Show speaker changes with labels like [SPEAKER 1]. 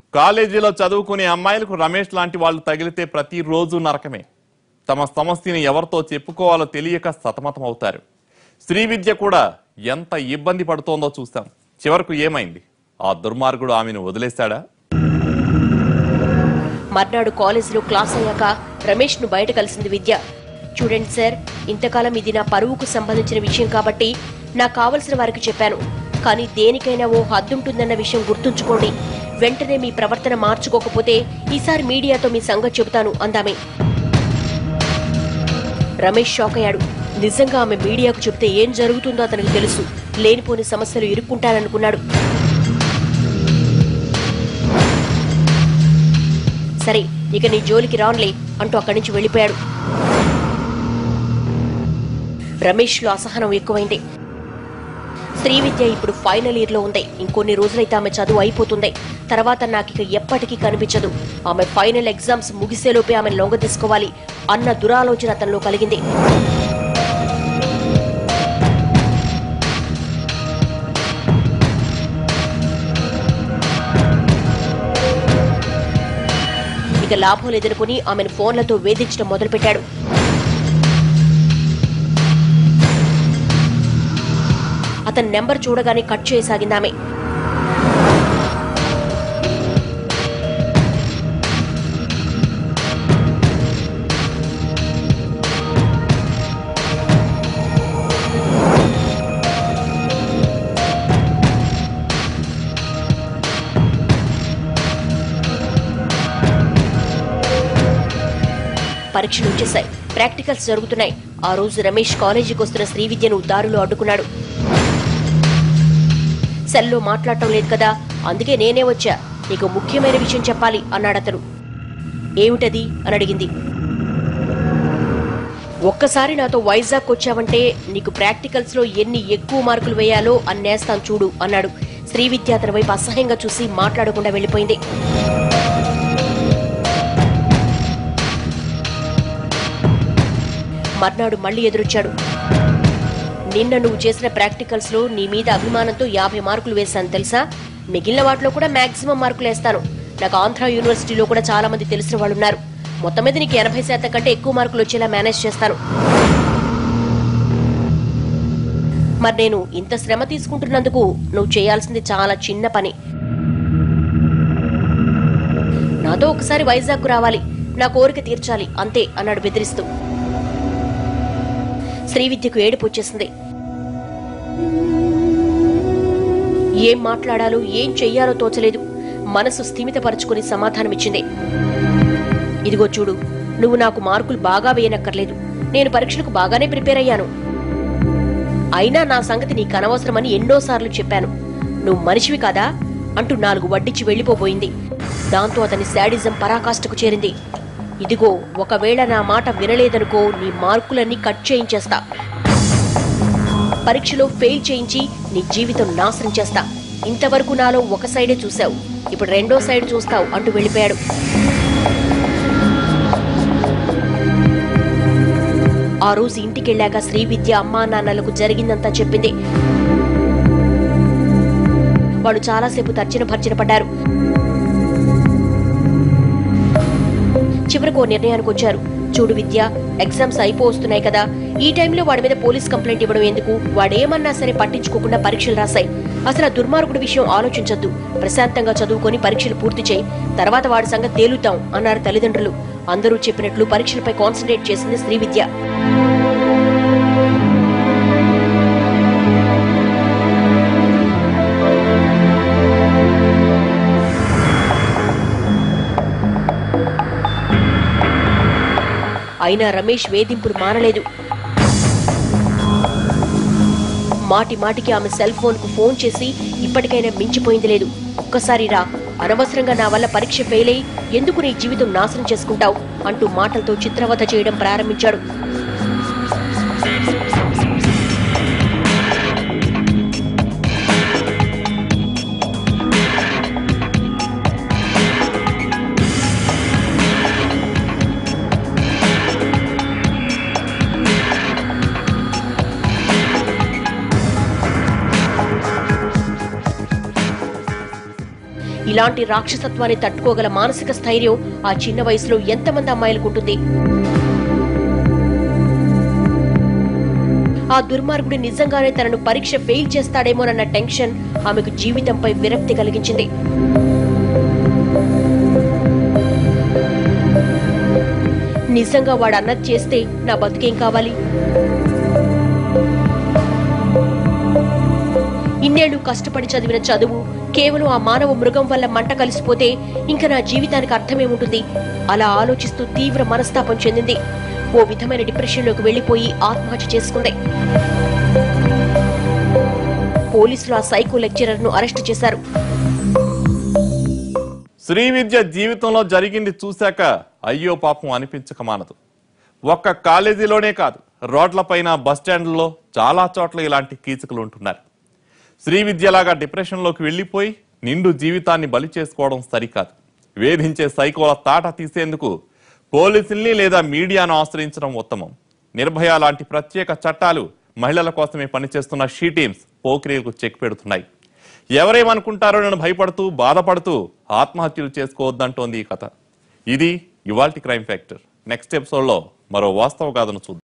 [SPEAKER 1] కాలేజీలో చదువుకునే అమ్మాయిలకు రమేష్ లాంటి వాళ్ళు తగిలితే ప్రతిరోజు నరకమే తమ సమస్యని ఎవరితో చెప్పుకోవాలో తెలియక సతమతం అవుతారు శ్రీ విద్య కూడా ఎంత ఇబ్బంది పడుతోందో చూస్తాం చివరకు ఏమైంది ఆ దుర్మార్గుడు ఆమెను వదిలేశాడా
[SPEAKER 2] మర్నాడు కాలేజీలో క్లాస్ అయ్యాక రమేష్ ను బయట కలిసింది విద్య చూడండి సార్ ఇంతకాలం ఇది నా పరువుకు సంబంధించిన విషయం కాబట్టి నాకు కావలసిన వారికి చెప్పాను కానీ దేనికైనా ఓ హద్దుంటుందన్న విషయం గుర్తుంచుకోండి వెంటనే మీ ప్రవర్తన మార్చుకోకపోతే ఈసారి మీడియాతో మీ సంగతి చెబుతాను అందామే రమేష్ షాక్ అయ్యాడు నిజంగా ఆమె మీడియాకు చెబితే ఏం జరుగుతుందో అతనికి తెలుసు లేనిపోని సమస్యలు ఇరుక్కుంటాననుకున్నాడు సరే ఇక నీ జోలికి రానులే అంటూ అక్కడి నుంచి వెళ్ళిపోయాడు రమేష్ లో అసహనం ఎక్కువైంది శ్రీ విద్య ఇప్పుడు ఫైనల్ ఇయర్ లో ఉంది ఇంకొన్ని రోజులైతే ఆమె చదువు అయిపోతుంది తర్వాత నాకు ఇక ఎప్పటికీ కనిపించదు ఆమె ఫైనల్ ఎగ్జామ్స్ ముగిసేలోపే ఆమె లొంగ తీసుకోవాలి అన్న దురాలోచన అతనిలో కలిగింది ఇక లాభం లేదనుకుని ఆమెను ఫోన్లతో వేధించడం మొదలుపెట్టాడు అతని నెంబర్ చూడగానే కట్ చేయసాగిందామె పరీక్షలు వచ్చేశాయి ప్రాక్టికల్స్ జరుగుతున్నాయి ఆ రోజు రమేష్ కాలేజీకి వస్తున్న శ్రీ విద్యను దారిలో అడ్డుకున్నాడు సెల్లో మాట్లాడటం లేదు కదా అందుకే నేనే వచ్చా నీకు ముఖ్యమైన విషయం చెప్పాలి అన్నాడు అతను ఏమిటది అని అడిగింది ఒక్కసారి నాతో వైజాగ్ వచ్చావంటే నీకు ప్రాక్టికల్స్ లో ఎన్ని ఎక్కువ మార్కులు వేయాలో అన్నేస్తాను చూడు అన్నాడు శ్రీ విద్య అతని వైపు అసహ్యంగా చూసి మాట్లాడకుండా వెళ్ళిపోయింది మర్నాడు మళ్ళీ ఎదురొచ్చాడు నిన్న నువ్వు చేసిన ప్రాక్టికల్స్ లో నీ మీద అభిమానంతో యాభై మార్కులు వేశాను తెలుసా మిగిలిన వాటిలో కూడా మాక్సిమం మార్కులు వేస్తాను నాకు ఆంధ్ర యూనివర్సిటీలో కూడా చాలా మంది తెలిసిన వాళ్ళు ఉన్నారు మొత్తం మీద నీకు ఎనభై శాతం కంటే ఎక్కువ మార్కులు వచ్చేలా మేనేజ్ చేస్తాను మరి నేను ఇంత శ్రమ తీసుకుంటున్నందుకు నువ్వు చేయాల్సింది చాలా చిన్న పని నాతో ఒకసారి వైజాగ్ రావాలి నా కోరిక తీర్చాలి అంతే అన్నాడు బెదిరిస్తూ శ్రీవిద్యకు ఏడుపు వచ్చేసింది ఏం మాట్లాడాలో ఏం చెయ్యాలో తోచలేదు మనసు స్థిమితపరుచుకుని సమాధానమిచ్చింది ఇదిగో చూడు నువ్వు నాకు మార్కులు బాగా వేయనక్కర్లేదు నేను పరీక్షలకు బాగానే ప్రిపేర్ అయ్యాను అయినా నా సంగతి నీకు అనవసరమని ఎన్నోసార్లు చెప్పాను నువ్వు మనిషివి కాదా అంటూ నాలుగు వడ్డిచ్చి వెళ్ళిపోబోయింది దాంతో అతని శాడిజం పరాకాష్ఠకు చేరింది ఇదిగో ఒకవేళ నా మాట వినలేదనుకో నీ మార్కులన్నీ కట్ చేయించేస్తా పరీక్షలో ఫెయిల్ చేయించి నీ జీవితం నాశనం చేస్తా ఇంతవరకు నాలో ఒక సైడే చూశావు ఇప్పుడు రెండో సైడ్ చూస్తావు అంటూ వెళ్ళిపోయాడు ఆ రోజు ఇంటికెళ్ళాక శ్రీ విద్య అమ్మా నాన్నలకు జరిగిందంతా చెప్పింది వాళ్ళు చాలాసేపు తర్జన భర్జన పడ్డారు చివరకు ఓ నిర్ణయానికి వచ్చారు చూడు విద్య ఎగ్జామ్స్ అయిపోతున్నాయి కదా ఈ టైంలో వాడి మీద పోలీస్ కంప్లైంట్ ఇవ్వడం ఎందుకు వాడేమన్నా సరే పట్టించుకోకుండా పరీక్షలు రాశాయి అసలు ఆ దుర్మార్గుడి విషయం ఆలోచించొద్దు ప్రశాంతంగా చదువుకొని పరీక్షలు పూర్తి చేయి తర్వాత వాడి సంగతి తేలుతాం అన్నారు తల్లిదండ్రులు అందరూ చెప్పినట్లు పరీక్షలపై కాన్సన్ట్రేట్ చేసింది శ్రీ విద్య అయినా రమేష్ వేధింపులు మానలేదు మాటి మాటికి ఆమె సెల్ ఫోన్ కు ఫోన్ చేసి ఇప్పటికైనా మించిపోయింది లేదు ఒక్కసారి రా అనవసరంగా నా వల్ల పరీక్ష ఫెయిల్ అయి ఎందుకు నీ జీవితం నాశనం చేసుకుంటావు అంటూ మాటలతో చిత్రవధ చేయడం ప్రారంభించాడు ఇలాంటి రాక్షసత్వాన్ని తట్టుకోగల మానసిక స్థైర్యం ఆ చిన్న వయసులో ఎంతమంది అమ్మాయిలకు ఉంటుంది ఆ దుర్మార్గుడు నిజంగానే తనను పరీక్ష ఫెయిల్ చేస్తాడేమోనన్న టెన్షన్ ఆమెకు జీవితంపై విరక్తి కలిగించింది నిజంగా వాడు అన్నది చేస్తే నా బతుకేం కావాలి ఇన్నేళ్లు కష్టపడి చదివిన చదువు కేవలం ఆ మానవ మృగం వల్ల మంట కలిసిపోతే ఇంకా నా జీవితానికి అర్థమేముంటుంది అలా ఆలోచిస్తూ తీవ్ర మనస్తాపం చెందింది ఓ విధమైన డిప్రెషన్లోకి వెళ్లిపోయి ఆత్మహత్య చేసుకుంది పోలీసులు ఆ సైకో లెక్చరర్ ను అరెస్టు చేశారు
[SPEAKER 1] శ్రీ విద్య జీవితంలో జరిగింది చూశాక అయ్యో పాపం అనిపించక మానదు ఒక్క కాలేజీలోనే కాదు రోడ్లపైన బస్టాండ్లలో చాలా చోట్ల ఇలాంటి కీచకులు ఉంటున్నారు శ్రీ విద్యలాగా డిప్రెషన్లోకి వెళ్ళిపోయి నిండు జీవితాన్ని బలి చేసుకోవడం సరికాదు వేధించే సైకోల తాట తీసేందుకు పోలీసుల్ని లేదా మీడియాను ఆశ్రయించడం ఉత్తమం నిర్భయ లాంటి ప్రత్యేక చట్టాలు మహిళల కోసమే పనిచేస్తున్న షీ టీమ్స్ పోకిరీలకు చెక్ పెడుతున్నాయి ఎవరేమనుకుంటారో నేను భయపడుతూ బాధపడుతూ ఆత్మహత్యలు చేసుకోవద్దంటోంది ఈ కథ ఇది ఇవాల్టి క్రైమ్ ఫ్యాక్టర్ నెక్స్ట్ ఎపిసోడ్లో మరో వాస్తవ గాథను చూద్దాం